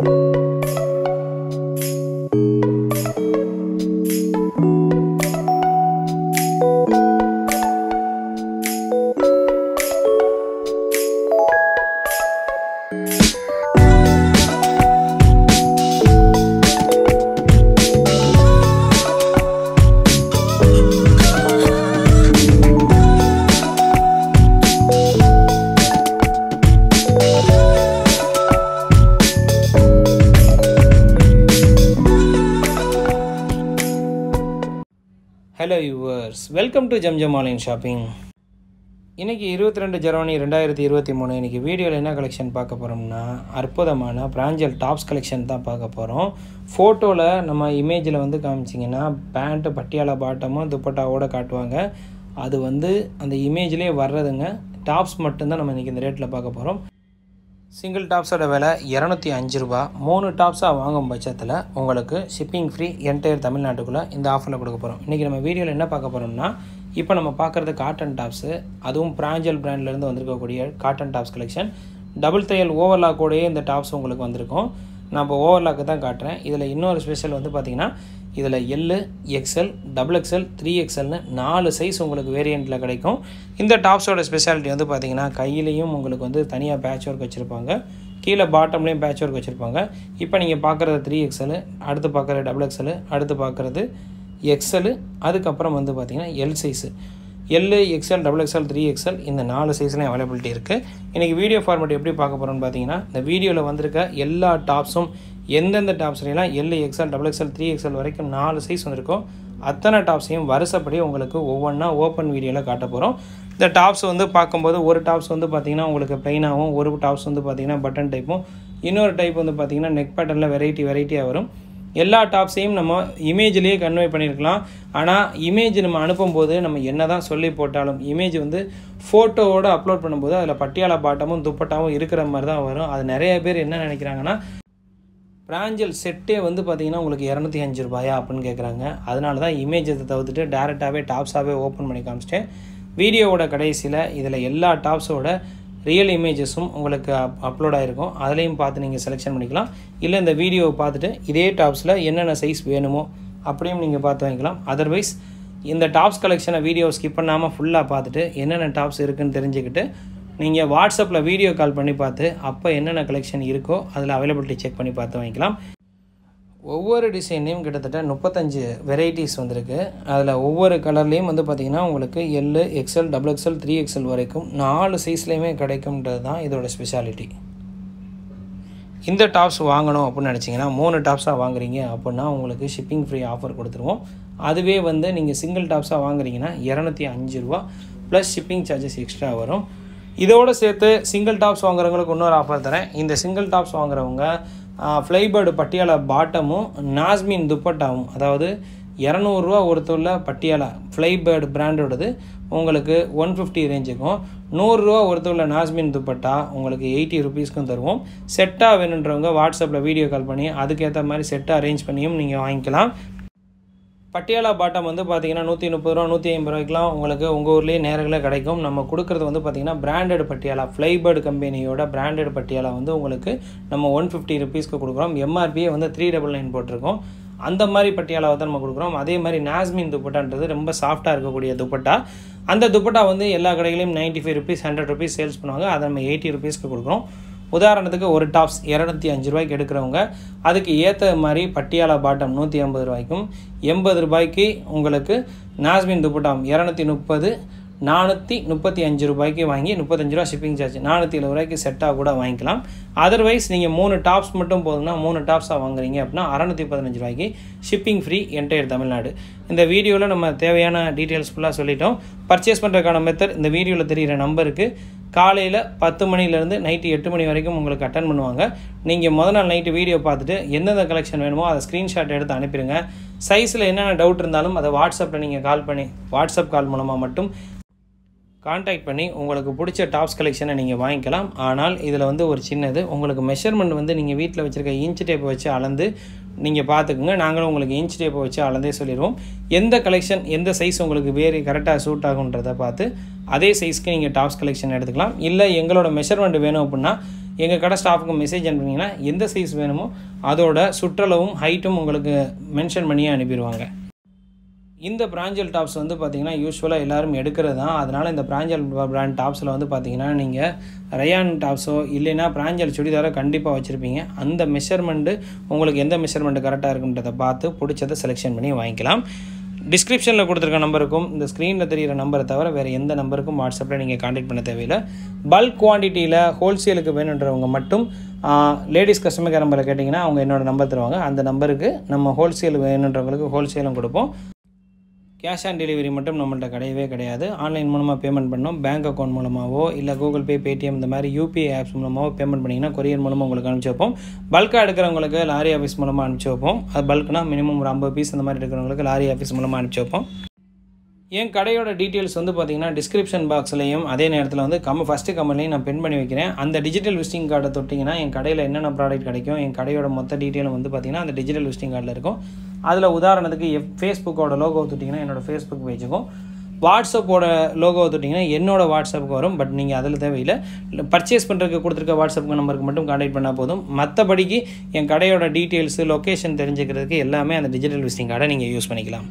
hello yours welcome to Jamjam online shopping இன்றைக்கி இருபத்தி ரெண்டு ஜனவரி ரெண்டாயிரத்தி இருபத்தி மூணு இன்றைக்கி வீடியோவில் என்ன கலெக்ஷன் பார்க்க போகிறோம்னா அற்புதமான பிராஞ்சல் டாப்ஸ் கலெக்ஷன் தான் பார்க்க போகிறோம் ஃபோட்டோவில் நம்ம இமேஜில் வந்து காமிச்சிங்கன்னா பேண்ட்டு பட்டியாலா பாட்டமும் துப்பட்டாவோட காட்டுவாங்க அது வந்து அந்த இமேஜ்லேயே வர்றதுங்க டாப்ஸ் மட்டும்தான் நம்ம இன்றைக்கி இந்த ரேட்டில் பார்க்க போகிறோம் சிங்கிள் டாப்ஸோட விலை இரநூத்தி அஞ்சு ரூபா மூணு டாப்ஸாக வாங்கும் பட்சத்தில் உங்களுக்கு ஷிப்பிங் ஃப்ரீ என்டையர் தமிழ்நாட்டுக்குள்ளே இந்த ஆஃபரில் கொடுக்க போகிறோம் இன்றைக்கி நம்ம வீடியோவில் என்ன பார்க்க போகிறோம்னா இப்போ நம்ம பார்க்குறது காட்டன் டாப்ஸு அதுவும் பிராஞ்சல் பிராண்ட்லேருந்து வந்திருக்கக்கூடிய காட்டன் டாப்ஸ் கலெக்ஷன் டபுள் தையல் ஓவர்லாக்கோடையே இந்த டாப்ஸ் உங்களுக்கு வந்திருக்கும் நான் இப்போ ஓவர்லாக்கு தான் காட்டுறேன் இதில் இன்னொரு ஸ்பெஷல் வந்து பார்த்திங்கன்னா இதில் L XL double XL three எக்ஸ்எல்னு நாலு சைஸ் உங்களுக்கு வேரியண்ட்டில் கிடைக்கும் இந்த டாப்ஸோட ஸ்பெஷாலிட்டி வந்து பார்த்திங்கன்னா கையிலையும் உங்களுக்கு வந்து தனியாக பேட்ச் ஒர்க் வச்சுருப்பாங்க கீழே பாட்டம்லேயும் பேட்ச் ஒர்க் வச்சுருப்பாங்க இப்போ நீங்கள் பார்க்குறது த்ரீ எக்ஸ்எல் அடுத்து பார்க்குறது டபுள் எக்ஸ்எல் அடுத்து பார்க்குறது எக்ஸ்எல் அதுக்கப்புறம் வந்து பார்த்திங்கன்னா L size L XL double XL three XL இந்த நாலு சைஸ்லையும் அவைலபிலிட்டி இருக்குது இன்றைக்கி வீடியோ ஃபார்மேட் எப்படி பார்க்க போகிறோம்னு பார்த்தீங்கன்னா இந்த வீடியோவில் வந்திருக்க எல்லா டாப்ஸும் எந்தெந்த டாப்ஸ்லாம் L XL double XL three XL வரைக்கும் நாலு சைஸ் வந்திருக்கோ அத்தனை டாப்ஸையும் வருஷப்படி உங்களுக்கு ஒவ்வொன்றா ஓப்பன் வீடியோவில் காட்ட போகிறோம் இந்த டாப்ஸ் வந்து பார்க்கும்போது ஒரு டாப்ஸ் வந்து பார்த்திங்கன்னா உங்களுக்கு ப்ளைனாகவும் ஒரு டாப்ஸ் வந்து பார்த்திங்கன்னா பட்டன் டைப்பும் இன்னொரு டைப் வந்து பார்த்திங்கன்னா நெக் பேட்டர்னில் வெரைட்டி வெரைட்டியாக வரும் எல்லா டாப்ஸையும் நம்ம இமேஜ்லேயே கன்வே பண்ணியிருக்கலாம் ஆனால் இமேஜ் நம்ம அனுப்பும்போது நம்ம என்ன தான் சொல்லி போட்டாலும் இமேஜ் வந்து ஃபோட்டோவோடு அப்லோட் பண்ணும்போது அதில் பட்டியாலா பாட்டமும் துப்பட்டாவும் இருக்கிற மாதிரி தான் வரும் அது நிறைய பேர் என்ன நினைக்கிறாங்கன்னா பிராஞ்சல் செட்டே வந்து பார்த்திங்கன்னா உங்களுக்கு இரநூத்தி அஞ்சு ரூபாயா அப்படின்னு கேட்குறாங்க அதனால தான் இமேஜை தவிர்த்துட்டு டேரெக்டாகவே டாப்ஸாகவே ஓப்பன் பண்ணி காமிச்சிட்டேன் வீடியோவோட கடைசியில் இதில் எல்லா டாப்ஸோட ரியல் இமேஜஸும் உங்களுக்கு அப் அப்லோட் ஆகிருக்கும் அதுலேயும் பார்த்து நீங்கள் செலெக்ஷன் பண்ணிக்கலாம் இல்லை இந்த வீடியோவை பார்த்துட்டு இதே டாப்ஸில் என்னென்ன சைஸ் வேணுமோ அப்படியும் நீங்கள் பார்த்து வாங்கிக்கலாம் அதர்வைஸ் இந்த டாப்ஸ் கலெக்ஷனை வீடியோ ஸ்கிப் பண்ணாமல் ஃபுல்லாக பார்த்துட்டு என்னென்ன டாப்ஸ் இருக்குதுன்னு தெரிஞ்சுக்கிட்டு நீங்கள் வாட்ஸ்அப்பில் வீடியோ கால் பண்ணி பார்த்து அப்போ என்னென்ன கலெக்ஷன் இருக்கோ அதில் அவைலபிலிட்டி செக் பண்ணி பார்த்து வாங்கிக்கலாம் ஒவ்வொரு டிசைன்லேயும் கிட்டத்தட்ட முப்பத்தஞ்சு வெரைட்டிஸ் வந்திருக்கு அதில் ஒவ்வொரு கலர்லேயும் வந்து பார்த்திங்கன்னா உங்களுக்கு L XL double XL three XL வரைக்கும் நாலு சைஸ்லேயுமே கிடைக்கும்ன்றது தான் இதோட ஸ்பெஷாலிட்டி இந்த டாப்ஸ் வாங்கணும் அப்படின்னு நினச்சிங்கன்னா மூணு டாப்ஸாக வாங்குறீங்க அப்படின்னா உங்களுக்கு ஷிப்பிங் ஃப்ரீ ஆஃபர் கொடுத்துருவோம் அதுவே வந்து நீங்கள் சிங்கிள் டாப்ஸாக வாங்குறீங்கன்னா இரநூத்தி அஞ்சு ரூபா ப்ளஸ் ஷிப்பிங் சார்ஜஸ் எக்ஸ்ட்ரா வரும் இதோடு சேர்த்து சிங்கிள் டாப்ஸ் வாங்குறவங்களுக்கு இன்னொரு ஆஃபர் தரேன் இந்த சிங்கிள் டாப்ஸ் வாங்குறவங்க ஃப்ளைபேர்டு பட்டியாலா பாட்டமும் நாஸ்மின் துப்பட்டாவும் அதாவது இரநூறுவா ஒருத்தருள்ள பட்டியாலா ஃப்ளைபேர்டு பிராண்டோடது உங்களுக்கு ஒன் ஃபிஃப்டி ரேஞ்சுக்கும் நூறுரூவா ஒருத்தருள்ள நாஸ்மின் துப்பட்டா உங்களுக்கு எயிட்டி ருபீஸ்க்கும் தருவோம் செட்டாக வேணுன்றவங்க வாட்ஸ்அப்பில் வீடியோ கால் பண்ணி அதுக்கேற்ற மாதிரி செட்டாக அரேஞ்ச் பண்ணியும் நீங்கள் வாங்கிக்கலாம் பட்டியாலா பாட்டம் வந்து பார்த்தீங்கன்னா நூற்றி முப்பது ரூபா நூற்றி ஐம்பது ரூபாய்க்குலாம் உங்களுக்கு உங்கள் ஊர்லேயே நேரங்களில் கிடைக்கும் நம்ம கொடுக்குறது வந்து பார்த்திங்கன்னா பிராண்டட் பட்டியாலா ஃப்ளைபேர்டு கம்பெனியோட பிராண்டட் பட்டியாலா வந்து உங்களுக்கு நம்ம ஒன் ஃபிஃப்டி ருபீஸ்க்கு கொடுக்குறோம் எம்ஆர்பியே வந்து த்ரீ டபுள் நைன் போட்டிருக்கோம் அந்த மாதிரி பட்டியாலாவை தான் நம்ம கொடுக்குறோம் அதே மாதிரி நாஸ்மின் துப்பட்டான்றது ரொம்ப சாஃப்டாக இருக்கக்கூடிய துப்பட்டா அந்த துப்பட்டா வந்து எல்லா கடைகளையும் ninety five rupees hundred rupees sales பண்ணுவாங்க அதை நம்ம எயிட்டி ருபீஸ்க்கு கொடுக்குறோம் உதாரணத்துக்கு ஒரு டாப்ஸ் இரநூத்தி அஞ்சு ரூபாய்க்கு எடுக்கிறவங்க அதுக்கு ஏற்ற மாதிரி பட்டியாலா பாட்டம் நூற்றி ஐம்பது ரூபாய்க்கும் எண்பது ரூபாய்க்கு உங்களுக்கு நாஸ்மின் துப்பட்டாம் இரநூத்தி முப்பது நானூற்றி முப்பத்தி அஞ்சு ரூபாய்க்கு வாங்கி முப்பத்தஞ்சு ரூபா ஷிப்பிங் சார்ஜ் நானூற்றி எழுபது ரூபாய்க்கு செட்டாக கூட வாங்கிக்கலாம் அதர்வைஸ் நீங்கள் மூணு டாப்ஸ் மட்டும் போதும்னா மூணு டாப்ஸாக வாங்குறீங்க அப்படின்னா அறநூற்றி பதினஞ்சு ரூபாய்க்கு ஷிப்பிங் ஃப்ரீ என்டையர் தமிழ்நாடு இந்த வீடியோவில் நம்ம தேவையான டீட்டெயில்ஸ் ஃபுல்லாக சொல்லிட்டோம் பர்ச்சேஸ் பண்ணுறதுக்கான மெத்தட் இந்த வீடியோவில் தெரிகிற நம்பருக்கு காலையில் பத்து மணிலேருந்து நைட்டு எட்டு மணி வரைக்கும் உங்களுக்கு அட்டன் பண்ணுவாங்க நீங்கள் முதல் நாள் நைட்டு வீடியோ பார்த்துட்டு எந்தெந்த கலெக்ஷன் வேணுமோ அதை ஸ்க்ரீன்ஷாட் எடுத்து அனுப்பிடுங்க சைஸில் என்னென்ன டவுட் இருந்தாலும் அதை வாட்ஸ்அப்பில் நீங்கள் கால் பண்ணி வாட்ஸ்அப் கால் மூலமாக மட்டும் காண்டாக்ட் பண்ணி உங்களுக்கு பிடிச்ச டாப்ஸ் கலெக்ஷனை நீங்கள் வாங்கிக்கலாம் ஆனால் இதில் வந்து ஒரு சின்னது உங்களுக்கு மெஷர்மெண்ட் வந்து நீங்கள் வீட்டில் வச்சுருக்க இன்ச் டேப்பை வச்சு அளந்து நீங்கள் பார்த்துக்குங்க நாங்களும் உங்களுக்கு இன்ச் டேப்பை வச்சு அளந்தே சொல்லிடுவோம் எந்த கலெக்ஷன் எந்த சைஸ் உங்களுக்கு வேறு கரெக்டாக சூட் ஆகுன்றதை பார்த்து அதே சைஸ்க்கு நீங்கள் டாப்ஸ் கலெக்ஷன் எடுத்துக்கலாம் இல்லை எங்களோட மெஷர்மெண்ட் வேணும் அப்படின்னா எங்கள் கடை ஸ்டாஃபுக்கு மெசேஜ் அனுப்புனீங்கன்னா எந்த சைஸ் வேணுமோ அதோட சுற்றளவும் ஹைட்டும் உங்களுக்கு மென்ஷன் பண்ணியே அனுப்பிடுவாங்க இந்த பிராஞ்சல் டாப்ஸ் வந்து பார்த்திங்கன்னா யூஸ்வலாக எல்லோரும் எடுக்கிறது தான் அதனால் இந்த பிராஞ்சல் பிராண்ட் டாப்ஸில் வந்து பார்த்திங்கன்னா நீங்கள் ரயான் டாப்ஸோ இல்லைன்னா பிராஞ்சல் சுடிதாரோ கண்டிப்பாக வச்சுருப்பீங்க அந்த மெஷர்மெண்ட்டு உங்களுக்கு எந்த மெஷர்மெண்ட்டு கரெக்டாக இருக்குன்றதை பார்த்து பிடிச்சதை செலெக்ஷன் பண்ணி வாங்கிக்கலாம் டிஸ்கிரிப்ஷனில் கொடுத்துருக்க நம்பருக்கும் இந்த ஸ்க்ரீனில் தெரிகிற நம்பரை தவிர வேறு எந்த நம்பருக்கும் வாட்ஸ்அப்பில் நீங்கள் காண்டாக்ட் பண்ண தேவையில்லை பல்க் குவான்டிட்டியில் ஹோல்சேலுக்கு வேணுன்றவங்க மட்டும் லேடிஸ் கஸ்டமர் கேர் நம்பரை கேட்டிங்கன்னா அவங்க என்னோட நம்பர் தருவாங்க அந்த நம்பருக்கு நம்ம ஹோல்சேல் வேணுன்றவங்களுக்கு ஹோல்சேலும் கொடுப்போம் கேஷ் ஆன் டெலிவரி மட்டும் நம்மள்ட்ட கிடையவே கிடையாது ஆன்லைன் மூலமாக பேமெண்ட் பண்ணோம் பேங்க் அக்கௌண்ட் மூலமாகவோ இல்லை கூகுள் பே பேடிஎம் இந்த மாதிரி யூபிஐ ஆப்ஸ் மூலமாகவோ பேமெண்ட் பண்ணிங்கன்னா கொரியர் மூலமாக உங்களுக்கு அனுப்பிச்சி வைப்போம் பல்காக எடுக்கிறவங்களுக்கு லாரி ஆஃபீஸ் மூலமாக அனுப்பிச்சி வைப்போம் அது பல்க்னா மினிமம் ஒரு ஐம்பது பீஸ் அந்த மாதிரி எடுக்கிறவங்களுக்கு லாரி ஆஃபீஸ் மூலமாக அனுப்பிச்சி வைப்போம் என் கடையோட டீட்டெயில்ஸ் வந்து பார்த்தீங்கன்னா டிஸ்கிரிப்ஷன் பாக்ஸ்லையும் அதே நேரத்தில் வந்து கம் ஃபஸ்ட்டு கமெண்ட்லையும் நான் பின் பண்ணி வைக்கிறேன் அந்த டிஜிட்டல் விசிட்டிங் கார்டை தொட்டிங்கன்னா என் கடையில் என்னென்ன ப்ராடக்ட் கிடைக்கும் என் கடையோட மொத்த டீட்டெயிலும் வந்து பார்த்தீங்கன்னா அந்த டிஜிட்டல் விசிட்டிங் கார்டில் இருக்கும் அதில் உதாரணத்துக்கு எஃப் ஃபேஸ்புக்கோட லோகோ தொட்டிங்கன்னா என்னோடய ஃபேஸ்புக் பேஜுக்கும் வாட்ஸ்அப்போட லோகோ தொட்டிங்கன்னா என்னோட வாட்ஸ்அப்புக்கு வரும் பட் நீங்கள் அதில் தேவையில்லை பர்ச்சேஸ் பண்ணுறதுக்கு கொடுத்துருக்க வாட்ஸ்அப் நம்பருக்கு மட்டும் கான்டாக்ட் பண்ணால் போதும் மற்றபடிக்கு என் கடையோட டீட்டெயில்ஸு லொக்கேஷன் தெரிஞ்சுக்கிறதுக்கு எல்லாமே அந்த டிஜிட்டல் விசிட்டிங் கார்டை நீங்கள் யூஸ் பண்ணிக்கலாம்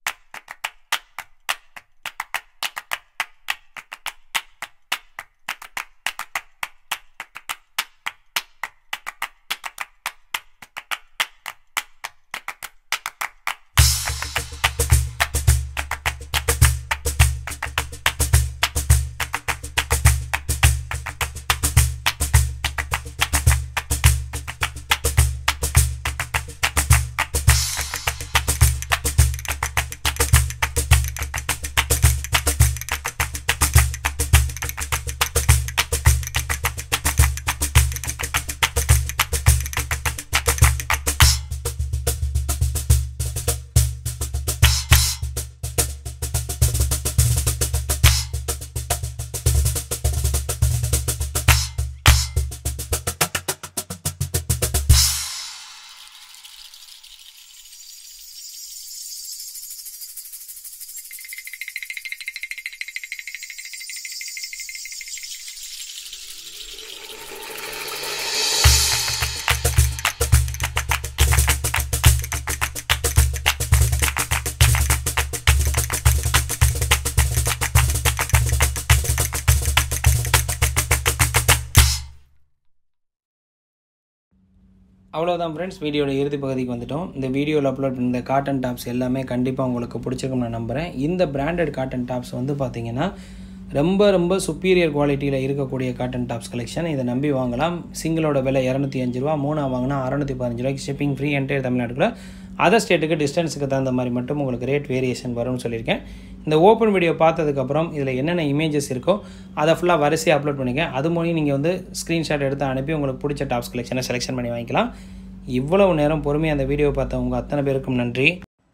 அவ்வளோதான் ஃப்ரெண்ட்ஸ் வீடியோட இறுதி பகுதிக்கு வந்துட்டோம் இந்த வீடியோவில் அப்லோட் பண்ண இந்த காட்டன் டாப்ஸ் எல்லாமே கண்டிப்பாக உங்களுக்கு பிடிச்சிருக்கும் நான் நம்புகிறேன் இந்த பிராண்டட் காட்டன் டாப்ஸ் வந்து பார்த்தீங்கன்னா ரொம்ப ரொம்ப சுப்பீரியர் குவாலிட்டியில் இருக்கக்கூடிய காட்டன் டாப்ஸ் கலெக்ஷன் இதை நம்பி வாங்கலாம் சிங்கிளோட விலை இரநூத்தி அஞ்சு ரூபா மூணா வாங்கினா அறநூற்றி பதினஞ்சு ரூபாய்க்கு ஷிப்பிங் ஃப்ரீ என்டையர் தமிழ்நாட்டுக்குள்ள அதர் ஸ்டேட்டுக்கு டிஸ்டன்ஸுக்கு தகுந்த மாதிரி மட்டும் உங்களுக்கு ரேட் வேரியேஷன் வரும்னு சொல்லியிருக்கேன் இந்த ஓப்பன் வீடியோ பார்த்ததுக்கப்புறம் இதில் என்னென்ன இமேஜஸ் இருக்கோ அதை ஃபுல்லாக வரிசையாக அப்லோட் பண்ணிக்க அது மூலியம் நீங்கள் வந்து ஸ்க்ரீன்ஷாட் எடுத்து அனுப்பி உங்களுக்கு பிடிச்ச டாப்ஸ் கலெக்ஷனை செலெக்ஷன் பண்ணி வாங்கிக்கலாம் இவ்வளவு நேரம் பொறுமையாக அந்த வீடியோ பார்த்த உங்கள் அத்தனை பேருக்கும் நன்றி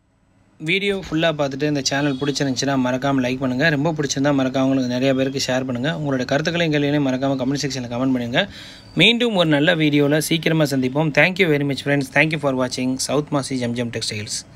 வீடியோ ஃபுல்லாக பார்த்துட்டு இந்த சேனல் பிடிச்சிருந்துச்சுன்னா மறக்காமல் லைக் பண்ணுங்கள் ரொம்ப பிடிச்சிருந்தா மறக்காம உங்களுக்கு நிறைய பேருக்கு ஷேர் பண்ணுங்கள் உங்களோட கருத்துக்களையும் கேள்விகளையும் மறக்காமல் கமெண்ட் செக்ஷனில் கமெண்ட் பண்ணுங்கள் மீண்டும் ஒரு நல்ல வீடியோவில் சீக்கிரமாக சந்திப்போம் thank you very much friends thank you for வாட்சிங் சவுத் மாசி ஜம்ஜம் டெக்ஸ்டைல்ஸ்